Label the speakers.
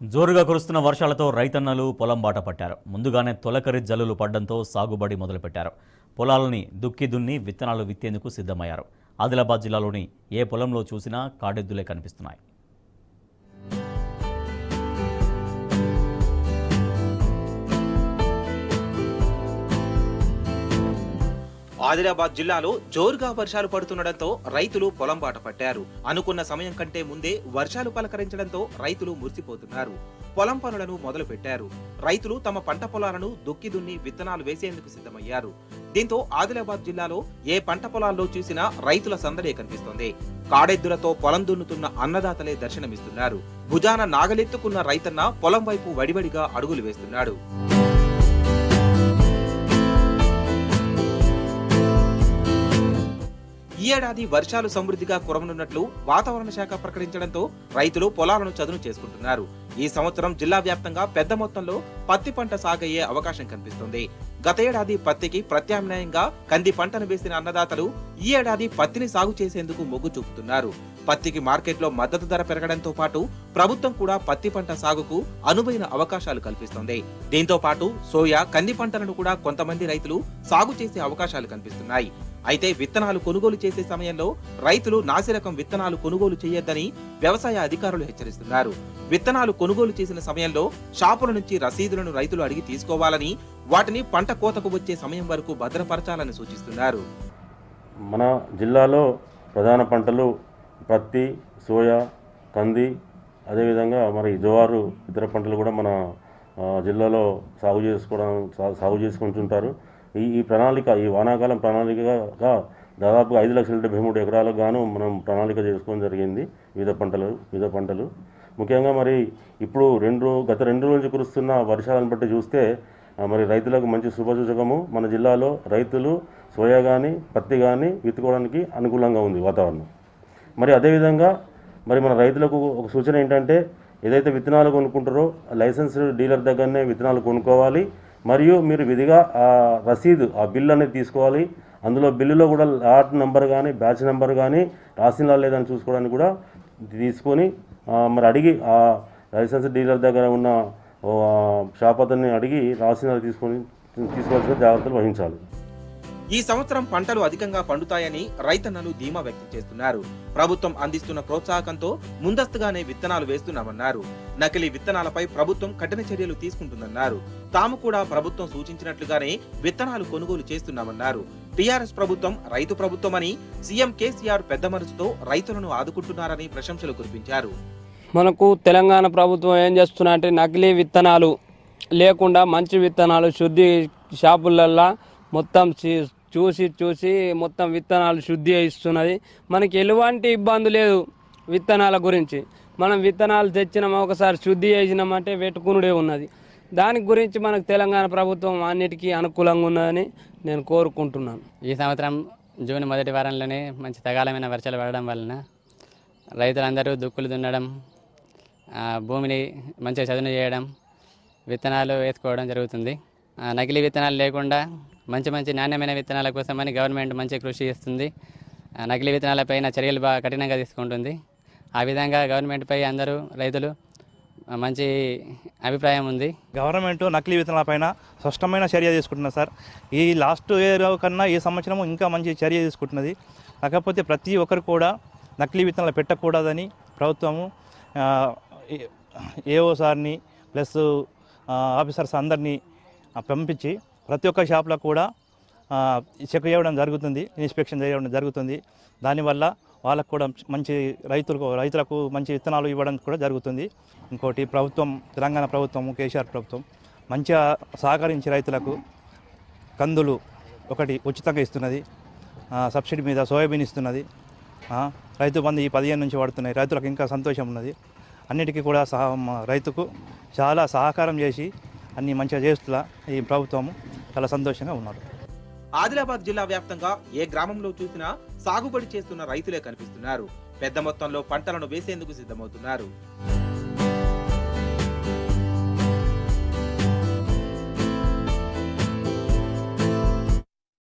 Speaker 1: జోరుగా కురుస్తున్న వర్షాలతో రైతన్నలు పొలం బాట పట్టారు ముందుగానే తొలకరి జల్లులు పడ్డంతో సాగుబడి మొదలుపెట్టారు పొలాలని దుక్కి దున్ని విత్తనాలు విత్తేందుకు సిద్ధమయ్యారు ఆదిలాబాద్ జిల్లాలోని ఏ పొలంలో చూసినా కాడెద్దులే కనిపిస్తున్నాయి
Speaker 2: ఆదిలాబాద్ జిల్లాలో జోరుగా వర్షాలు పడుతుండటంతో రైతులు పొలం బాట పట్టారు అనుకున్న సమయం కంటే ముందే వర్షాలు పలకరించడంతో రైతులు మురిసిపోతున్నారు పొలం పనులను మొదలు పెట్టారు రైతులు తమ పంట పొలాలను దుక్కి దున్ని విత్తనాలు వేసేందుకు సిద్ధమయ్యారు దీంతో ఆదిలాబాద్ జిల్లాలో ఏ పంట పొలాల్లో చూసినా రైతుల సందడే కనిపిస్తోంది కాడెద్దులతో పొలం దున్నుతున్న అన్నదాతలే దర్శనమిస్తున్నారు భుజాన నాగలెత్తుకున్న రైతన్న పొలం వైపు వడివడిగా అడుగులు వేస్తున్నాడు ఈ ఏడాది వర్షాలు సమృద్ధిగా కురవనున్నట్లు వాతావరణ శాఖ ప్రకటించడంతో రైతులు పొలాలను చదును చేసుకుంటున్నారు ఈ సంవత్సరం జిల్లా వ్యాప్తంగా పెద్ద మొత్తంలో పత్తి పంట సాగయ్యే అవకాశం కనిపిస్తుంది గత ఏడాది పత్తికి ప్రత్యామ్నాయంగా కంది పంటను వేసిన అన్నదాతలు ఈ ఏడాది పత్తిని సాగు చేసేందుకు మొగ్గు చూపుతున్నారు పత్తికి మార్కెట్లో మద్దతు ధర పెరగడంతో పాటు ప్రభుత్వం కూడా పత్తి పంట సాగుకు అనువైన అవకాశాలు కల్పిస్తోంది దీంతో పాటు సోయా కంది పంటలను కూడా కొంతమంది రైతులు సాగు చేసే అవకాశాలు కనిపిస్తున్నాయి అయితే విత్తనాలు కొనుగోలు చేసే సమయంలో రైతులు నాసిరకం విత్తనాలు కొనుగోలు చేయొద్దని వ్యవసాయ అధికారులు హెచ్చరిస్తున్నారు విత్తనాలు కొనుగోలు చేసిన సమయంలో షాపుల నుంచి రసీదులను రైతులు అడిగి తీసుకోవాలని వాటిని పంట కోతకు వచ్చే సమయం వరకు భద్రపరచాలని సూచిస్తున్నారు
Speaker 3: మన జిల్లాలో ప్రధాన పంటలు పత్తి సోయా కంది అదేవిధంగా మరి జోవారు ఇతర పంటలు కూడా మన ఆ, జిల్లాలో సాగు చేసుకోవడం సా- సాగు చేసుకుంటుంటారు ఈ ఈ ప్రణాళిక ఈ వానాకాలం ప్రణాళికగా దాదాపుగా ఐదు లక్షల డెబ్బై మూడు ఎకరాలకు గాను మనం ప్రణాళిక చేసుకోవడం జరిగింది వివిధ పంటలు వివిధ పంటలు ముఖ్యంగా మరి ఇప్పుడు రెండు గత రెండు రోజులు కురుస్తున్న వర్షాలను బట్టి చూస్తే ఆ, మరి రైతులకు మంచి శుభసూచకము మన జిల్లాలో రైతులు సోయా కానీ పత్తి కానీ విత్తుకోవడానికి అనుకూలంగా ఉంది వాతావరణం మరి అదేవిధంగా మరి మన రైతులకు ఒక సూచన ఏంటంటే ఏదైతే విత్తనాలు కొనుక్కుంటారో లైసెన్స్ డీలర్ దగ్గరనే విత్తనాలు కొనుక్కోవాలి మరియు మీరు విధిగా ఆ రసీదు ఆ బిల్ అనేది తీసుకోవాలి అందులో బిల్లులో కూడా లాట్ నెంబర్ కానీ బ్యాచ్ నెంబర్ కానీ రాసిందా లేదని చూసుకోవడానికి కూడా తీసుకొని ఆ, మరి అడిగి ఆ లైసెన్స్ డీలర్ దగ్గర ఉన్న ఓ, ఆ, షాప్ అతన్ని అడిగి రాసిన తీసుకొని తీసుకోవాల్సిన జాగ్రత్తలు వహించాలి
Speaker 2: ఈ సంవత్సరం పంటలు అధికంగా పండుతాయని రైతన్నలు ధీమా వ్యక్తం చేస్తున్నారు ప్రభుత్వం అందిస్తున్న ప్రోత్సాహకంతో ముందస్తుగానే విత్తనాలు వేస్తున్నామన్నారు నకిలీ విత్తనాలపై ప్రభుత్వం కఠిన చర్యలు తీసుకుంటుందన్నారు తాము కూడా ప్రభుత్వం సూచించినట్లుగానే విత్తనాలు కొనుగోలు చేస్తున్నామన్నారు టీఆర్ఎస్ ప్రభుత్వం రైతు ప్రభుత్వమని సీఎం కేసీఆర్ పెద్ద మనసుతో రైతులను ఆదుకుంటున్నారని ప్రశంసలు కురిపించారు
Speaker 4: మనకు తెలంగాణ ప్రభుత్వం ఏం చేస్తున్నా అంటే నకిలీ విత్తనాలు లేకుండా మంచి విత్తనాలు శుద్ధి షాపులల్లో మొత్తం చీ- చూసి చూసి మొత్తం విత్తనాలు శుద్ధి ఇస్తున్నది మనకి ఎలాంటి ఇబ్బంది లేదు విత్తనాల గురించి మనం విత్తనాలు తెచ్చినామా ఒకసారి శుద్ధి చేసినామంటే పెట్టుకునుడే ఉన్నది దాని గురించి మనకు తెలంగాణ ప్రభుత్వం అన్నిటికీ అనుకూలంగా ఉన్నదని నేను కోరుకుంటున్నాను
Speaker 5: ఈ సంవత్సరం జూన్ మొదటి వారంలోనే మంచి తగాలమైన వర్షాలు పడడం వలన రైతులందరూ దుక్కులు దున్నడం ఆ, భూమిని మంచిగా చదును చేయడం విత్తనాలు వేసుకోవడం జరుగుతుంది ఆ, నకిలీ విత్తనాలు లేకుండా మంచి మంచి నాణ్యమైన విత్తనాల కోసమని గవర్నమెంట్ మంచి కృషి చేస్తుంది ఆ, నకిలీ విత్తనాలపైన చర్యలు బాగా కఠినంగా తీసుకుంటుంది ఆ విధంగా గవర్నమెంట్పై అందరూ రైతులు ఆ, మంచి అభిప్రాయం ఉంది
Speaker 6: గవర్నమెంట్ నకిలీ విత్తనాలపైన స్పష్టమైన చర్య తీసుకుంటున్నది సార్ ఈ లాస్ట్ ఇయర్ కన్నా ఈ సంవత్సరం ఇంకా మంచి చర్య తీసుకుంటున్నది కాకపోతే ప్రతి ఒక్కరు కూడా నకిలీ విత్తనాలు పెట్టకూడదని ప్రభుత్వము ఆ, ఏ- ఏఓ సార్ని ప్లస్ ఆ, ఆఫీసర్స్ అందరినీ ఆ, పంపించి ప్రతి ఒక్క షాప్లో కూడా ఆ, చెక్ చేయడం జరుగుతుంది ఇన్స్పెక్షన్ చేయడం జరుగుతుంది దానివల్ల వాళ్ళకు కూడా మంచి రైతులకు రైతులకు మంచి విత్తనాలు ఇవ్వడం కూడా జరుగుతుంది ఇంకోటి ప్రభుత్వం తెలంగాణ ప్రభుత్వం కేసీఆర్ ప్రభుత్వం మంచిగా సహకరించి రైతులకు కందులు ఒకటి ఉచితంగా ఇస్తున్నది ఆ, సబ్సిడీ మీద సోయాబీన్ ఇస్తున్నది ఆ, రైతు బంధు ఈ పదిహేను నుంచి పడుతున్నాయి రైతులకు ఇంకా సంతోషం ఉన్నది అన్నిటికీ కూడా సహ మ- రైతుకు చాలా సహకారం చేసి అన్ని మంచిగా చేస్తున్నా ఈ ప్రభుత్వము చాలా సంతోషంగా ఉన్నారు
Speaker 2: ఆదిలాబాద్ జిల్లా వ్యాప్తంగా ఏ గ్రామంలో చూసినా సాగుబడి చేస్తున్న రైతులే కనిపిస్తున్నారు పెద్ద మొత్తంలో పంటలను వేసేందుకు సిద్ధమవుతున్నారు